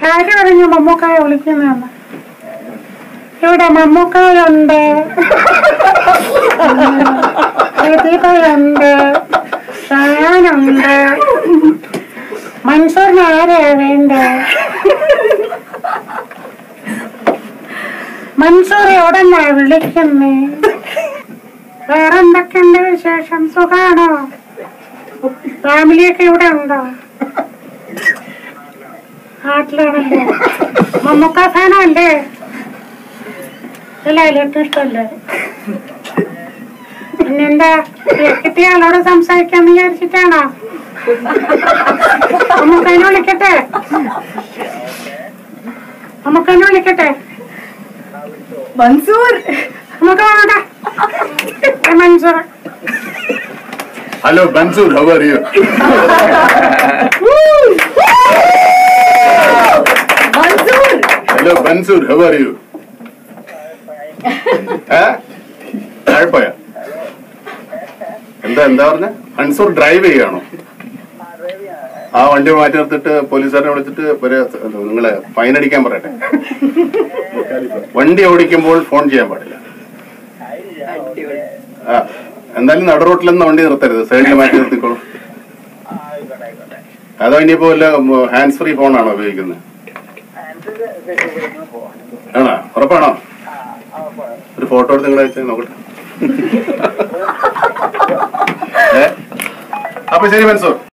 ആര് പറഞ്ഞു മമ്മൂക്കായ വിളിക്കുന്നതെന്ന് ഇവിടെ മമ്മൂക്കായുണ്ട് പ്രതിഭയുണ്ട് ഷാനുണ്ട് മൻസൂറിന് ആരെയാ വേണ്ടേ മൻസൂർ എവിടെന്നാ വിളിക്കുന്നേ വേറെ എന്തൊക്കെയുണ്ട് വിശേഷം സുഖാണോ ഫാമിലിയൊക്കെ ഇവിടെ ഉണ്ടോ നാട്ടിലാണല്ലേ മമ്മൂക്ക ഫാനല്ലേ ഇല്ല ഏറ്റവും ഇഷ്ടമല്ലേ പിന്നെന്താ കിട്ടിയ ആളോട് സംസാരിക്കാന്ന് വിചാരിച്ചിട്ടാണോ നമുക്കതിനെ വിളിക്കട്ടെ നമുക്കതിനെ വിളിക്കട്ടെ മൻസൂർ നമുക്ക് വേണ്ട മൻസൂർ ഹലോ ബൻസൂർ how are you Mansoor hello ബൻസൂർ ഹൗ ആർ യു താഴ്പോയ എന്താ എന്താ പറഞ്ഞ മൻസൂർ ഡ്രൈവ് ചെയ്യാണോ ആ വണ്ടി മാറ്റി നിർത്തിട്ട് പോലീസുകാരനെ വിളിച്ചിട്ട് ഒരു നിങ്ങളെ ഫൈൻ അടിക്കാൻ പറയട്ടെ വണ്ടി ഓടിക്കുമ്പോൾ ഫോൺ ചെയ്യാൻ പാടില്ല ആ എന്തായാലും നട റോട്ടിലൊന്നും വണ്ടി നിർത്തരുത് സൈഡിൽ മാറ്റി നിർത്തിക്കോളൂ അതോ ഇനിയിപ്പോ വല്ല ഹാൻഡ്സ് ഫ്രീ ഫോണാണോ ഉപയോഗിക്കുന്നത് ആണോ ഉറപ്പാണോ ഒരു ഫോട്ടോ എടുത്ത് നിങ്ങളെ അയച്ചാൽ നോക്കട്ടെ ഏ? അപ്പൊ ശരി മൻസൂർ